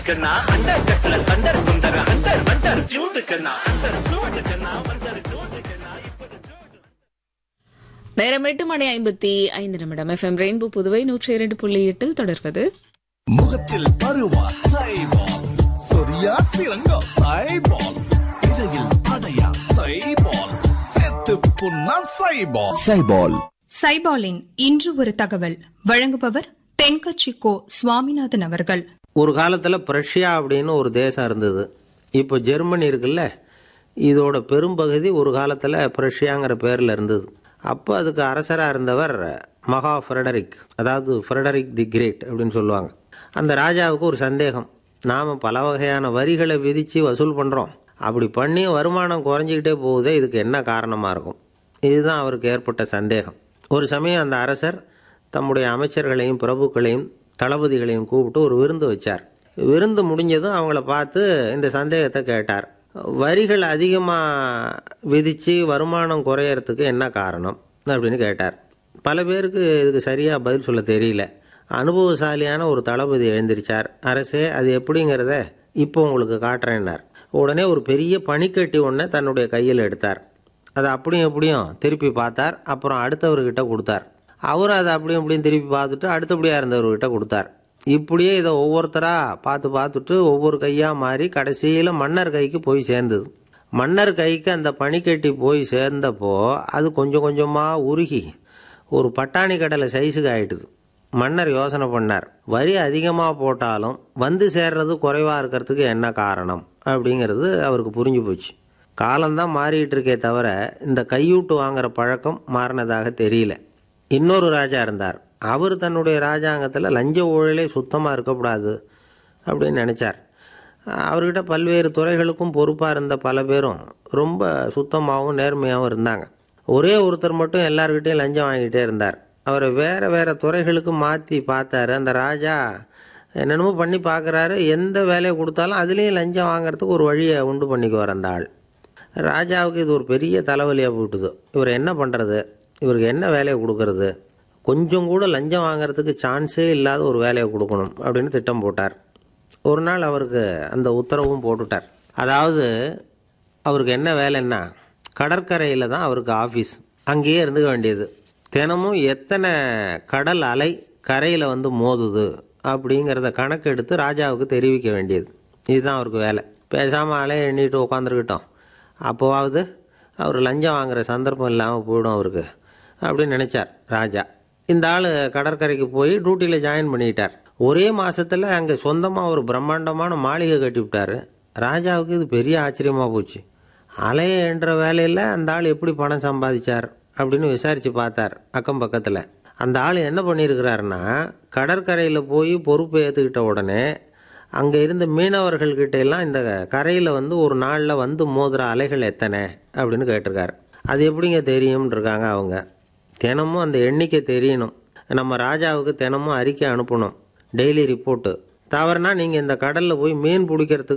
கண்ணா under கட்டல thunder குண்டர் under wonder ஜூடு கண்ணா அண்டர் சூடு கண்ணா வண்டர் ஜூடு கண்ணா இப்படி ஜூடு நேரம் எட்டு மணி ஐம்பத்தி ஐந்து நிமிடம் எஃப்எம் ரெயின்போ புதுவை நூற்றி இரண்டு புள்ளி எட்டில் தொடர்வது முகத்தில் பருவா சைபால் சொரியா சிறங்கா சைபால் இடையில் அடையா சைபால் செத்து புண்ணா சைபால் சைபால் சைபாலின் இன்று ஒரு தகவல் வழங்குபவர் தென்கட்சி கோ சுவாமிநாதன் அவர்கள் ஒரு காலத்தில் பிரஷ்யா அப்படின்னு ஒரு தேசம் இருந்தது இப்போ ஜெர்மனி இருக்குல்ல இதோட பெரும்பகுதி ஒரு காலத்தில் பிரஷ்யாங்கிற பேரில் இருந்தது அப்போ அதுக்கு அரசராக இருந்தவர் மகா ஃப்ரெடரிக் அதாவது ஃப்ரெடரிக் தி கிரேட் அப்படின்னு சொல்லுவாங்க அந்த ராஜாவுக்கு ஒரு சந்தேகம் நாம் பல வகையான வரிகளை விதித்து வசூல் பண்ணுறோம் அப்படி பண்ணி வருமானம் குறைஞ்சிக்கிட்டே போகுதே இதுக்கு என்ன காரணமாக இருக்கும் இதுதான் அவருக்கு ஏற்பட்ட சந்தேகம் ஒரு சமயம் அந்த அரசர் தம்முடைய அமைச்சர்களையும் பிரபுக்களையும் தளபதிகளையும் கூப்பிட்டு ஒரு விருந்து வச்சார் விருந்து முடிஞ்சதும் அவங்கள பார்த்து இந்த சந்தேகத்தை கேட்டார் வரிகள் அதிகமாக விதித்து வருமானம் குறையறதுக்கு என்ன காரணம் அப்படின்னு கேட்டார் பல பேருக்கு இதுக்கு சரியாக பதில் சொல்ல தெரியல அனுபவசாலியான ஒரு தளபதி எழுந்திருச்சார் அரசே அது எப்படிங்கிறத இப்போ உங்களுக்கு காட்டுறேன்னார் உடனே ஒரு பெரிய பனிக்கட்டி ஒன்றை தன்னுடைய கையில் எடுத்தார் அதை அப்படியும் எப்படியும் திருப்பி பார்த்தார் அப்புறம் அடுத்தவர்கிட்ட கொடுத்தார் அவர் அதை அப்படியும் இப்படியும் திருப்பி பார்த்துட்டு அடுத்தபடியாக இருந்தவர்கிட்ட கொடுத்தார் இப்படியே இதை ஒவ்வொருத்தராக பார்த்து பார்த்துட்டு ஒவ்வொரு கையாக மாறி கடைசியில் மன்னர் கைக்கு போய் சேர்ந்தது மன்னர் கைக்கு அந்த பனிக்கட்டி போய் சேர்ந்தப்போ அது கொஞ்சம் கொஞ்சமாக உருகி ஒரு பட்டாணி கடலை சைஸுக்கு ஆயிட்டுது மன்னர் யோசனை பண்ணார் வரி அதிகமாக போட்டாலும் வந்து சேர்றது குறைவாக இருக்கிறதுக்கு என்ன காரணம் அப்படிங்கிறது அவருக்கு புரிஞ்சு போச்சு காலம்தான் மாறிட்டு இருக்கே தவிர இந்த கையூட்டு வாங்குற பழக்கம் மாறினதாக தெரியல இன்னொரு ராஜா இருந்தார் அவர் தன்னுடைய ராஜாங்கத்தில் லஞ்ச ஊழலே சுத்தமாக இருக்கக்கூடாது அப்படின்னு நினச்சார் அவர்கிட்ட பல்வேறு துறைகளுக்கும் பொறுப்பாக இருந்த பல பேரும் ரொம்ப சுத்தமாகவும் நேர்மையாகவும் இருந்தாங்க ஒரே ஒருத்தர் மட்டும் எல்லார்கிட்டையும் லஞ்சம் வாங்கிட்டே இருந்தார் அவரை வேறு வேறு துறைகளுக்கு மாற்றி பார்த்தாரு அந்த ராஜா என்னென்னமோ பண்ணி பார்க்குறாரு எந்த வேலையை கொடுத்தாலும் அதுலேயும் லஞ்சம் வாங்குறதுக்கு ஒரு வழியை உண்டு பண்ணிக்குவார் அந்த ஆள் ராஜாவுக்கு இது ஒரு பெரிய தலைவலியாக போட்டுது இவர் என்ன பண்ணுறது இவருக்கு என்ன வேலையை கொடுக்கறது கொஞ்சம் கூட லஞ்சம் வாங்குறதுக்கு சான்ஸே இல்லாத ஒரு வேலையை கொடுக்கணும் அப்படின்னு திட்டம் போட்டார் ஒரு நாள் அவருக்கு அந்த உத்தரவும் போட்டுட்டார் அதாவது அவருக்கு என்ன வேலைன்னா கடற்கரையில் தான் அவருக்கு ஆஃபீஸ் அங்கேயே இருந்துக்க வேண்டியது தினமும் எத்தனை கடல் அலை கரையில் வந்து மோதுது அப்படிங்கிறத கணக்கெடுத்து ராஜாவுக்கு தெரிவிக்க வேண்டியது இதுதான் அவருக்கு வேலை பேசாமல் அலையை எண்ணிட்டு உட்காந்துருக்கட்டும் அப்போவாவது அவர் லஞ்சம் வாங்குற சந்தர்ப்பம் இல்லாமல் போயிடும் அவருக்கு அப்படின்னு நினச்சார் ராஜா இந்த ஆள் கடற்கரைக்கு போய் டியூட்டியில் ஜாயின் பண்ணிட்டார் ஒரே மாதத்தில் அங்கே சொந்தமாக ஒரு பிரம்மாண்டமான மாளிகை கட்டி விட்டார் ராஜாவுக்கு இது பெரிய ஆச்சரியமாக போச்சு அலைய என்ற வேலையில் அந்த ஆள் எப்படி பணம் சம்பாதிச்சார் அப்படின்னு விசாரித்து பார்த்தார் அக்கம் பக்கத்தில் அந்த ஆள் என்ன பண்ணியிருக்கிறாருன்னா கடற்கரையில் போய் பொறுப்பை ஏற்றுக்கிட்ட உடனே அங்கே இருந்த மீனவர்கள்கிட்ட எல்லாம் இந்த கரையில் வந்து ஒரு நாளில் வந்து மோதுற அலைகள் எத்தனை அப்படின்னு கேட்டிருக்காரு அது எப்படிங்க தெரியும்னு இருக்காங்க அவங்க தினமும் அந்த எண்ணிக்கை தெரியணும் நம்ம ராஜாவுக்கு தினமும் அறிக்கை அனுப்பணும் டெய்லி ரிப்போர்ட்டு தவறுனா நீங்கள் இந்த கடலில் போய் மீன் பிடிக்கிறதுக்கு